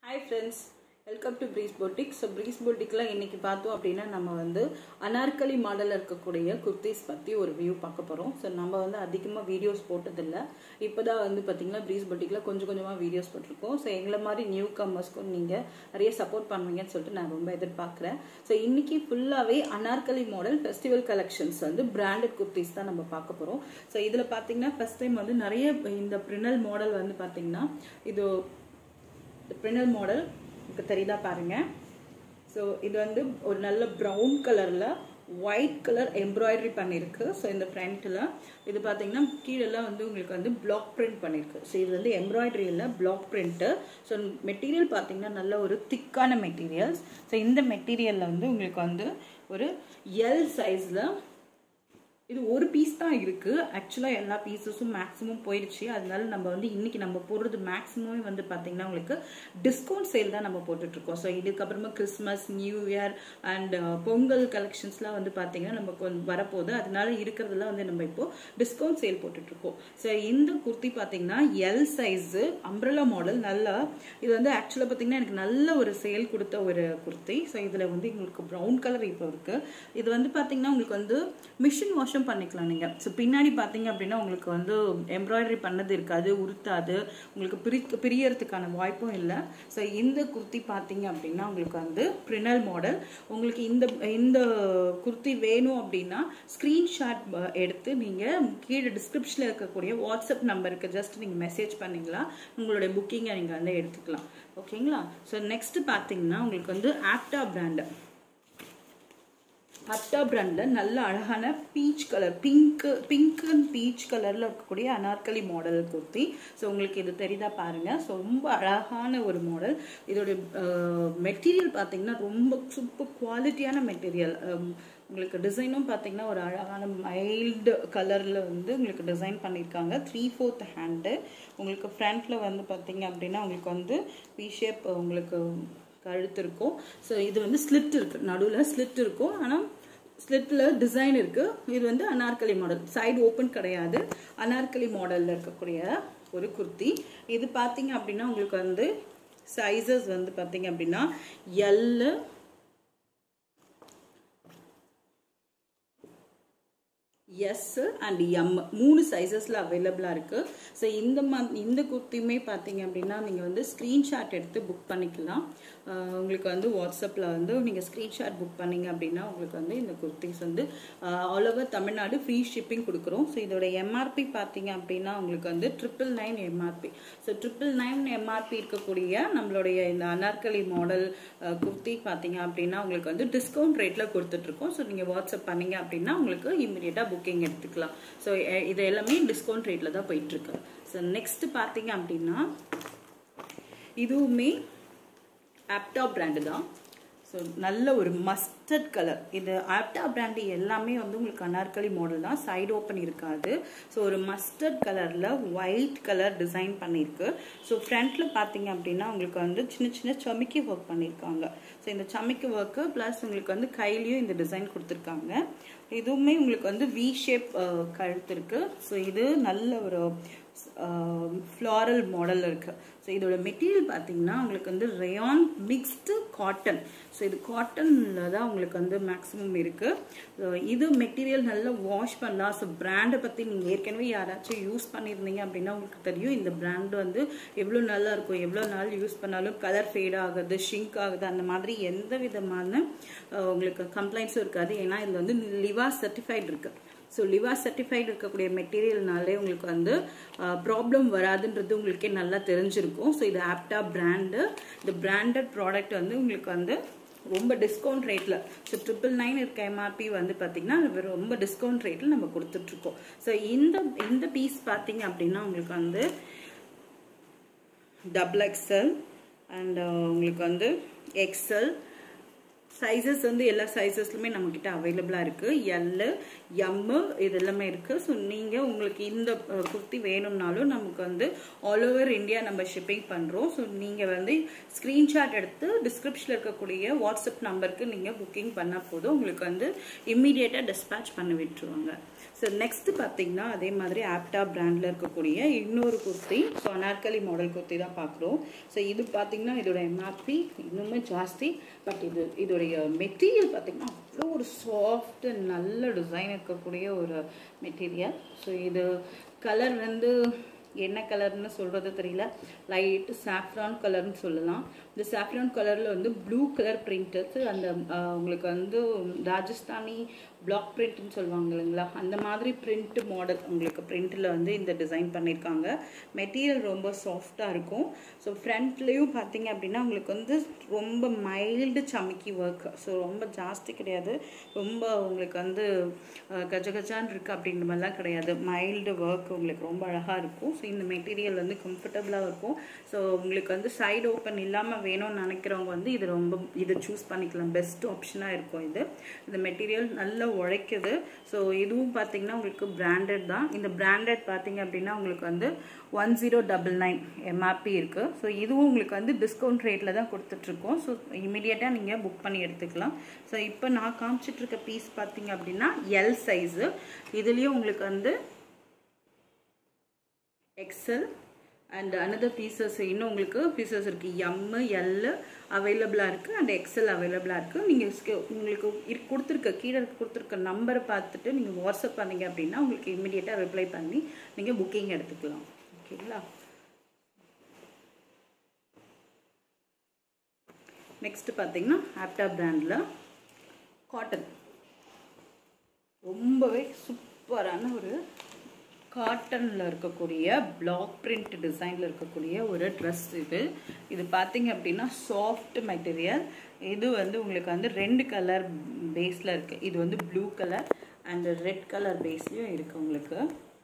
hi friends welcome to breeze boutique so breeze பொட்டிக்கில் இன்னைக்கு பார்த்தோம் அப்படின்னா நம்ம வந்து அனார்கலி மாடலில் இருக்கக்கூடிய குர்த்திஸ் பற்றி ஒரு வியூ பார்க்க போகிறோம் ஸோ நம்ம வந்து அதிகமாக வீடியோஸ் போட்டதில்லை இப்போ தான் வந்து பார்த்தீங்கன்னா ப்ரீஸ் பொட்டிக்கில் கொஞ்சம் கொஞ்சமாக வீடியோஸ் போட்டிருக்கோம் ஸோ எங்களை மாதிரி நியூ கம்மர்ஸ்க்கும் நீங்கள் நிறைய சப்போர்ட் பண்ணுவீங்கன்னு சொல்லிட்டு நான் ரொம்ப எதிர்பார்க்குறேன் ஸோ இன்னைக்கு ஃபுல்லாகவே அனார்கலி மாடல் ஃபெஸ்டிவல் கலெக்ஷன்ஸ் வந்து பிராண்டட் குர்த்திஸ் தான் நம்ம பார்க்க போகிறோம் ஸோ இதில் பார்த்தீங்கன்னா ஃபஸ்ட் டைம் வந்து நிறைய இந்த பிரினல் மாடல் வந்து பார்த்தீங்கன்னா இது பிரினல் மாடல் உங்களுக்கு தெரியுதா பாருங்க ஸோ இது வந்து ஒரு நல்ல ப்ரௌன் கலரில் ஒயிட் கலர் எம்ப்ராய்டரி பண்ணியிருக்கு ஸோ இந்த ஃப்ரண்ட்டில் இது பார்த்தீங்கன்னா கீழெல்லாம் வந்து உங்களுக்கு வந்து பிளாக் பிரிண்ட் பண்ணியிருக்கு ஸோ இது வந்து எம்ப்ராய்டரி இல்லை பிளாக் பிரிண்ட்டு ஸோ மெட்டீரியல் பார்த்தீங்கன்னா நல்ல ஒரு திக்கான மெட்டீரியல்ஸ் ஸோ இந்த மெட்டீரியலில் வந்து உங்களுக்கு வந்து ஒரு எல் சைஸில் இது ஒரு பீஸ் தான் இருக்கு ஆக்சுவலாக எல்லா பீசஸும் மேக்ஸிமம் போயிடுச்சு அதனால நம்ம வந்து இன்னைக்கு நம்ம போடுறது மேக்ஸிமம் வந்து பார்த்தீங்கன்னா உங்களுக்கு டிஸ்கவுண்ட் சேல் தான் நம்ம போட்டுட்டு இருக்கோம் ஸோ இதுக்கப்புறமா Christmas new year and Pongal கலெக்ஷன்ஸ்லாம் வந்து பார்த்தீங்கன்னா நம்ம கொஞ்சம் வரப்போகுது அதனால இருக்கிறதுலாம் வந்து நம்ம இப்போ டிஸ்கவுண்ட் சேல் போட்டுட்டு இருக்கோம் ஸோ இந்த குர்த்தி பார்த்தீங்கன்னா எல் சைஸு அம்ப்ரலா மாடல் நல்லா இது வந்து ஆக்சுவலாக பார்த்தீங்கன்னா எனக்கு நல்ல ஒரு சேல் கொடுத்த ஒரு குர்த்தி ஸோ இதில் வந்து உங்களுக்கு ப்ரௌன் கலர் இப்போ இருக்கு இது வந்து பார்த்தீங்கன்னா உங்களுக்கு வந்து மிஷின் வாஷ் வாஷும் பண்ணிக்கலாம் நீங்கள் ஸோ பின்னாடி பார்த்தீங்க அப்படின்னா உங்களுக்கு வந்து எம்ப்ராய்டரி பண்ணது இருக்காது உருத்தாது உங்களுக்கு பிரி பிரியறதுக்கான வாய்ப்பும் இல்லை ஸோ இந்த குர்த்தி பார்த்தீங்க அப்படின்னா உங்களுக்கு வந்து பிரினல் மாடல் உங்களுக்கு இந்த இந்த குர்த்தி வேணும் அப்படின்னா ஸ்க்ரீன்ஷாட் எடுத்து நீங்கள் கீழே டிஸ்கிரிப்ஷனில் இருக்கக்கூடிய வாட்ஸ்அப் நம்பருக்கு ஜஸ்ட் நீங்கள் மெசேஜ் பண்ணிங்களா உங்களுடைய புக்கிங்கை நீங்கள் வந்து எடுத்துக்கலாம் ஓகேங்களா ஸோ நெக்ஸ்ட் பார்த்தீங்கன்னா உங்களுக்கு வந்து ஆப்டா பிராண்டு அப்டா பிராண்டில் நல்ல அழகான peach colour pink pink and peach கலரில் இருக்கக்கூடிய அனார்கலி மாடல் குர்த்தி ஸோ உங்களுக்கு இது தெரியுதா பாருங்கள் ஸோ ரொம்ப அழகான ஒரு மாடல் இதோடைய மெட்டீரியல் பார்த்தீங்கன்னா ரொம்ப சூப்பர் குவாலிட்டியான மெட்டீரியல் உங்களுக்கு டிசைனும் பார்த்தீங்கன்னா ஒரு அழகான மைல்டு கலரில் வந்து உங்களுக்கு டிசைன் பண்ணியிருக்காங்க த்ரீ ஃபோர்த் ஹேண்டு உங்களுக்கு ஃப்ரண்ட்டில் வந்து பார்த்தீங்க அப்படின்னா உங்களுக்கு வந்து வி ஷேப் உங்களுக்கு கழுத்து இருக்கும் ஸோ இது வந்து ஸ்லிட் இருக்குது நடுவில் ஸ்லிட் இருக்கும் ஆனால் ஸ்லிட்டில் டிசைன் இருக்குது இது வந்து அனார்கலி மாடல் சைடு ஓப்பன் கிடையாது அனார்கலி மாடலில் இருக்கக்கூடிய ஒரு குர்த்தி இது பார்த்தீங்க அப்படின்னா உங்களுக்கு வந்து சைஸஸ் வந்து பார்த்தீங்க அப்படின்னா எல்லு எஸ் அண்ட் எம் மூணு சைஸஸில் அவைலபிளாக இருக்குது ஸோ இந்த மா இந்த குர்த்தியுமே பார்த்தீங்க அப்படின்னா நீங்கள் வந்து ஸ்க்ரீன்ஷாட் எடுத்து புக் பண்ணிக்கலாம் உங்களுக்கு வந்து வாட்ஸ்அப்பில் வந்து நீங்கள் ஸ்க்ரீன்ஷாட் புக் பண்ணிங்க அப்படின்னா உங்களுக்கு வந்து இந்த குர்த்திஸ் வந்து all over Tamil Nadu free shipping கொடுக்குறோம் ஸோ இதோட எம்ஆர்பி பார்த்தீங்க அப்படின்னா உங்களுக்கு வந்து triple nine MRP so triple nine MRP இருக்கக்கூடிய நம்மளுடைய இந்த அனார்கலி மாடல் குர்த்தி பார்த்தீங்க அப்படின்னா உங்களுக்கு வந்து டிஸ்கவுண்ட் ரேட்டில் கொடுத்துட்ருக்கோம் ஸோ நீங்கள் வாட்ஸ்அப் பண்ணீங்க அப்படின்னா உங்களுக்கு இமீடியட்டாக புக்கிங் எடுத்துக்கலாம் ஸோ இது எல்லாமே டிஸ்கவுண்ட் ரேட்டில் தான் போயிட்டுருக்கு ஸோ நெக்ஸ்ட் பார்த்தீங்க அப்படின்னா இதுவுமே ஆப்டா பிராண்டு தான் ஸோ நல்ல ஒரு மஸ்டர்ட் கலர் இது ஆப்டா பிராண்டு எல்லாமே வந்து உங்களுக்கு அனார்கலி மாடல் தான் சைடு ஓப்பன் இருக்காது ஸோ ஒரு மஸ்டர்ட் கலரில் ஒயிட் கலர் டிசைன் பண்ணியிருக்கு ஸோ ஃப்ரண்ட்டில் பார்த்தீங்க அப்படின்னா உங்களுக்கு வந்து சின்ன சின்ன சமிக்கி ஒர்க் பண்ணியிருக்காங்க ஸோ இந்த சமிக்கி ஒர்க்கு ப்ளஸ் உங்களுக்கு வந்து கையிலையும் இந்த டிசைன் கொடுத்துருக்காங்க இதுவுமே உங்களுக்கு வந்து வி ஷேப் கழுத்து இருக்கு ஸோ இது நல்ல ஒரு ஃப்ளாரல் மாடல் இருக்கு ஸோ இதோட மெட்டீரியல் பார்த்தீங்கன்னா உங்களுக்கு வந்து ரயான் மிக்ஸ்டு காட்டன் ஸோ இது காட்டனில் தான் உங்களுக்கு வந்து மேக்ஸிமம் இருக்கு இது மெட்டீரியல் நல்லா வாஷ் பண்ணலாம் ஸோ பிராண்டை பற்றி நீங்கள் ஏற்கனவே யாராச்சும் யூஸ் பண்ணியிருந்தீங்க அப்படின்னா உங்களுக்கு தெரியும் இந்த பிராண்ட் வந்து எவ்வளோ நல்லா இருக்கும் எவ்வளோ நாள் யூஸ் பண்ணாலும் கலர் ஃபேட் ஆகுது ஷிங்க் ஆகுது அந்த மாதிரி எந்த விதமான உங்களுக்கு கம்ப்ளைண்ட்ஸும் இருக்காது ஏன்னா இதில் வந்து லிவா சர்டிஃபைட் இருக்குது ஸோ லிவா சர்டிஃபைடு இருக்கக்கூடிய மெட்டீரியல்னாலே உங்களுக்கு வந்து ப்ராப்ளம் வராதுன்றது உங்களுக்கே நல்லா தெரிஞ்சிருக்கும் ஸோ இது ஆப்டா பிராண்டு இந்த பிராண்டட் ப்ராடக்ட் வந்து உங்களுக்கு வந்து ரொம்ப டிஸ்கவுண்ட் ரேட்டில் ஸோ ட்ரிபிள் நைன் இருக்க எம்ஆர்பி வந்து பார்த்தீங்கன்னா ரொம்ப டிஸ்கவுண்ட் ரேட்டில் நம்ம கொடுத்துட்ருக்கோம் ஸோ இந்த இந்த பீஸ் பார்த்தீங்க அப்படின்னா உங்களுக்கு வந்து டபுள் எக்ஸல் அண்ட் உங்களுக்கு வந்து எக்ஸல் சைஸஸ் வந்து எல்லா சைஸஸ்லுமே நம்மக்கிட்ட அவைலபிளாக இருக்குது எல்லு எம்மு இது எல்லாமே இருக்குது ஸோ நீங்கள் உங்களுக்கு இந்த குர்த்தி வேணும்னாலும் நமக்கு வந்து ஆல் ஓவர் இந்தியா நம்ம ஷிப்பிங் பண்ணுறோம் ஸோ நீங்கள் வந்து ஸ்க்ரீன்ஷாட் எடுத்து டிஸ்கிரிப்ஷனில் இருக்கக்கூடிய வாட்ஸ்அப் நம்பருக்கு நீங்கள் புக்கிங் பண்ணால் போதும் உங்களுக்கு வந்து இம்மீடியட்டாக டிஸ்பேச் பண்ணி விட்டுருவாங்க ஸோ நெக்ஸ்ட் பார்த்தீங்கன்னா அதே மாதிரி ஆப்டா பிராண்டில் இருக்கக்கூடிய இன்னொரு குர்த்தி ஸோ அனார்கலி மாடல் குர்த்தி தான் பார்க்குறோம் ஸோ இது பார்த்தீங்கன்னா இதோட எம்ஆர்பி இன்னுமே ஜாஸ்தி பட் இது இதோடைய மெட்டீரியல் பார்த்தீங்கன்னா அவ்வளோ ஒரு சாஃப்ட் நல்ல டிசைன் இருக்கக்கூடிய ஒரு மெட்டீரியல் ஸோ இது கலர் வந்து என்ன கலர்னு சொல்கிறது தெரியல லைட் சாஃப்ரான் கலர்னு சொல்லலாம் இந்த சாஃப்ரான் கலரில் வந்து ப்ளூ கலர் பிரிண்டர்ஸ் அந்த உங்களுக்கு வந்து ராஜஸ்தானி பிளாக் பிரிண்ட்னு சொல்லுவாங்க இல்லைங்களா அந்த மாதிரி பிரிண்ட் மாடல் உங்களுக்கு பிரிண்ட்டில் வந்து இந்த டிசைன் பண்ணியிருக்காங்க மெட்டீரியல் ரொம்ப சாஃப்டாக இருக்கும் ஸோ ஃப்ரண்ட்லேயும் பார்த்தீங்க அப்படின்னா உங்களுக்கு வந்து ரொம்ப மைல்டு சமைக்கி ஒர்க் ஸோ ரொம்ப ஜாஸ்தி கிடையாது ரொம்ப உங்களுக்கு வந்து கஜ கஜான் இருக்குது அப்படின்ற மாதிரிலாம் கிடையாது மைல்டு ஒர்க் உங்களுக்கு ரொம்ப அழகாக இருக்கும் ஸோ இந்த மெட்டீரியல் வந்து கம்ஃபர்டபுளாக இருக்கும் ஸோ உங்களுக்கு வந்து சைடு ஓப்பன் இல்லாமல் வேணும்னு நினைக்கிறவங்க வந்து இது ரொம்ப இதை சூஸ் பண்ணிக்கலாம் பெஸ்ட் ஆப்ஷனாக இருக்கும் இது இந்த மெட்டீரியல் நல்ல உழைக்குது ஸோ இதுவும் பார்த்தீங்கன்னா உங்களுக்கு பிராண்டட் தான் இந்த பிராண்டட் பார்த்தீங்க அப்படின்னா உங்களுக்கு வந்து one zero double nine MRP இருக்குது ஸோ இதுவும் உங்களுக்கு வந்து டிஸ்கவுண்ட் ரேட்டில் தான் கொடுத்துட்ருக்கோம் ஸோ இமீடியட்டாக நீங்கள் புக் பண்ணி எடுத்துக்கலாம் ஸோ இப்போ நான் காமிச்சிட்ருக்க பீஸ் பார்த்தீங்க அப்படின்னா எல் சைஸு இதுலேயும் உங்களுக்கு வந்து எக்ஸல் அண்ட் அனதர் பீசஸ் இன்னும் உங்களுக்கு பீசஸ் இருக்குது எம்மு எல் அவைலபிளாக இருக்குது அண்ட் எக்ஸல் அவைலபிளாக இருக்குது நீங்கள் உங்களுக்கு கொடுத்துருக்க கீழே கொடுத்துருக்க நம்பரை பார்த்துட்டு நீங்கள் வாட்ஸ்அப் பண்ணீங்க அப்படின்னா உங்களுக்கு இம்மிடியேட்டாக ரிப்ளை பண்ணி நீங்கள் புக்கிங் எடுத்துக்கலாம் ஓகேங்களா நெக்ஸ்ட் பார்த்தீங்கன்னா ஆப்டா பிராண்டில் காட்டன் ரொம்பவே சூப்பரான ஒரு காட்டனில் இருக்கக்கூடிய பிளாக் பிரிண்ட் டிசைனில் இருக்கக்கூடிய ஒரு ட்ரெஸ் இது இது பார்த்தீங்க அப்படின்னா சாஃப்ட் மெட்டீரியல் இது வந்து உங்களுக்கு வந்து ரெண்டு கலர் பேஸில் இருக்குது இது வந்து blue colour and red colour பேஸ்லேயும் இருக்குது உங்களுக்கு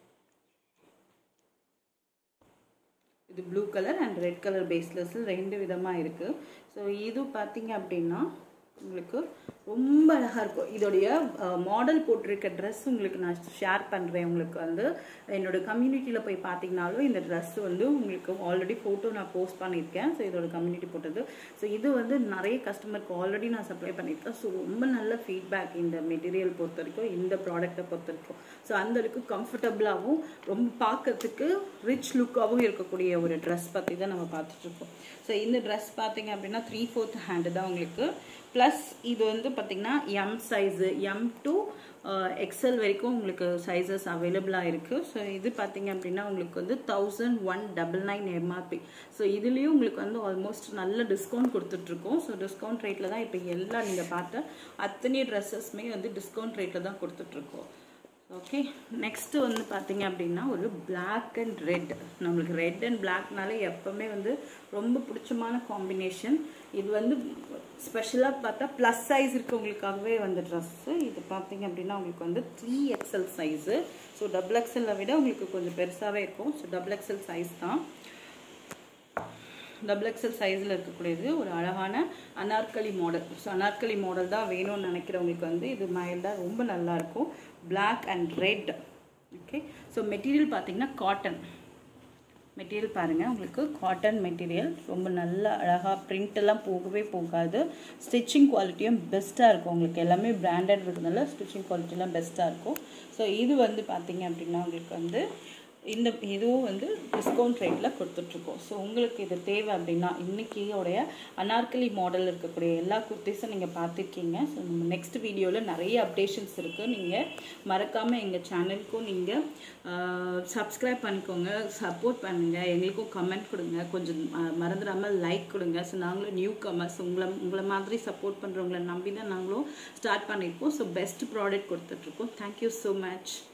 இது blue colour and red colour பேஸ்லெஸ் ரெண்டு விதமாக இருக்குது ஸோ இது பார்த்தீங்க அப்படின்னா உங்களுக்கு ரொம்ப அழகாக இருக்கும் இதோடைய மாடல் போட்டிருக்க ட்ரெஸ் உங்களுக்கு நான் ஷேர் பண்ணுறேன் உங்களுக்கு வந்து என்னோட கம்யூனிட்டியில் போய் பார்த்தீங்கனாலும் இந்த ட்ரெஸ் வந்து உங்களுக்கு ஆல்ரெடி ஃபோட்டோ நான் போஸ்ட் பண்ணியிருக்கேன் ஸோ இதோட கம்யூனிட்டி போட்டது ஸோ இது வந்து நிறைய கஸ்டமருக்கு ஆல்ரெடி நான் சப்ளை பண்ணியிருக்கேன் ஸோ ரொம்ப நல்ல ஃபீட்பேக் இந்த மெட்டீரியல் பொறுத்த வரைக்கும் இந்த ப்ராடக்ட்டை பொறுத்த வரைக்கும் ஸோ அந்த அளவுக்கு கம்ஃபர்டபுளாகவும் ரொம்ப பார்க்கறதுக்கு ரிச் லுக்காகவும் இருக்கக்கூடிய ஒரு ட்ரெஸ் பற்றி தான் நம்ம பார்த்துட்ருக்கோம் ஸோ இந்த ட்ரெஸ் பார்த்தீங்க அப்படின்னா த்ரீ ஃபோர்த் ஹேண்டு தான் உங்களுக்கு ப்ளஸ் இது வந்து பார்த்திங்கன்னா M size M to XL வரைக்கும் உங்களுக்கு சைஸஸ் அவைலபிளாக இருக்குது ஸோ இது பார்த்தீங்க அப்படின்னா உங்களுக்கு வந்து thousand one double nine MRP so இதுலேயும் உங்களுக்கு வந்து ஆல்மோஸ்ட் நல்ல டிஸ்கவுண்ட் கொடுத்துட்ருக்கோம் ஸோ டிஸ்கவுண்ட் ரேட்டில் தான் இப்போ எல்லாம் நீங்கள் பார்த்த அத்தனை ட்ரெஸ்ஸஸ்மே வந்து டிஸ்கவுண்ட் ரேட்டில் தான் கொடுத்துட்ருக்கோம் ஓகே நெக்ஸ்ட்டு வந்து பார்த்தீங்க அப்படின்னா ஒரு பிளாக் அண்ட் ரெட் நம்மளுக்கு ரெட் அண்ட் பிளாக்னாலே எப்போவுமே வந்து ரொம்ப பிடிச்சமான காம்பினேஷன் இது வந்து ஸ்பெஷலாக பார்த்தா ப்ளஸ் சைஸ் இருக்கவங்களுக்காகவே வந்து ட்ரெஸ்ஸு இது பார்த்தீங்க அப்படின்னா உங்களுக்கு வந்து three XL size so double எக்ஸலை விட உங்களுக்கு கொஞ்சம் பெருசாகவே இருக்கும் ஸோ டபுள் எக்ஸல் சைஸ் தான் டபுள் எக்ஸல் சைஸில் இருக்கக்கூடியது ஒரு அழகான Anarkali model so Anarkali model தான் வேணும்னு நினைக்கிறவங்களுக்கு வந்து இது மைல்டாக ரொம்ப நல்லாயிருக்கும் black and red okay so material பார்த்தீங்கன்னா காட்டன் மெட்டீரியல் பாருங்கள் உங்களுக்கு காட்டன் மெட்டீரியல் ரொம்ப நல்ல அழகாக print எல்லாம் போகவே போகாது ஸ்டிச்சிங் குவாலிட்டியும் பெஸ்ட்டாக இருக்கும் உங்களுக்கு எல்லாமே பிராண்டட் இருக்கிறதுனால ஸ்டிச்சிங் குவாலிட்டிலாம் பெஸ்ட்டாக இருக்கும் ஸோ இது வந்து பார்த்தீங்க அப்படின்னா உங்களுக்கு வந்து இந்த இதுவும் வந்து டிஸ்கவுண்ட் ரேட்டில் கொடுத்துட்ருக்கோம் ஸோ உங்களுக்கு இது தேவை அப்படின்னா இன்றைக்கியோடைய அனார்கலி மாடல் இருக்கக்கூடிய எல்லா குர்த்திஸும் நீங்கள் பார்த்துருக்கீங்க ஸோ நம்ம நெக்ஸ்ட் வீடியோவில் நிறைய அப்டேஷன்ஸ் இருக்குது நீங்கள் மறக்காமல் எங்கள் சேனலுக்கும் நீங்கள் சப்ஸ்கிரைப் பண்ணிக்கோங்க சப்போர்ட் பண்ணுங்கள் எங்களுக்கும் கமெண்ட் கொடுங்க கொஞ்சம் ம- மறந்துடாமல் லைக் கொடுங்க ஸோ நாங்களும் நியூ கமர்ஸ் உங்களை உங்களை மாதிரி சப்போர்ட் பண்ணுறவங்கள நம்பி தான் நாங்களும் ஸ்டார்ட் பண்ணியிருக்கோம் ஸோ பெஸ்ட் ப்ராடக்ட் கொடுத்துட்ருக்கோம் தேங்க்யூ ஸோ மச்